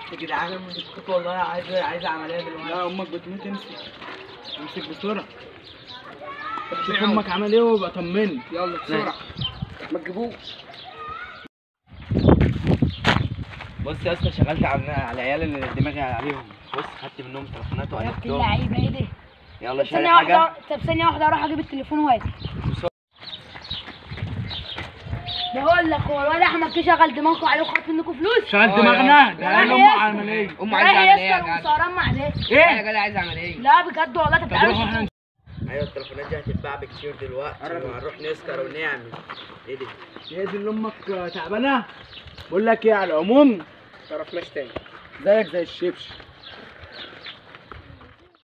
يا جدعان انا كنت والله عايز عايز عمليه دلوقتي لا امك بتموت امسك امسك بسرعه شوف امك عمل ايه وابقى طمني يلا بسرعه ما تجيبوش بص يا اسطى شغلت على على العيال اللي دماغي عليهم بص خدت منهم تليفونات يا ابن وعرفتهم اللعيبه ايه ده؟ يلا طب شاري ثانية حاجه واحدة طب ثانية واحدة اروح اجيب التليفون واجي بقول لك هو الواد احمد كده شغل دماغه عليه وخد منكم فلوس شغل دماغنا ده قال امه عمليه امه رايح عايزه عمليه يا يسكر جدع وسهران مع ناس يا ايه جدع عايز عمليه لا بجد والله انت طب روح بتعرفش احنا ايوه التليفونات دي هتتباع بكتير دلوقتي وهنروح نسكر ونعمل ايه دي هي دي اللي امك تعبانه بقول لك ايه على العموم تعرفناش تاني زيك زي الشبش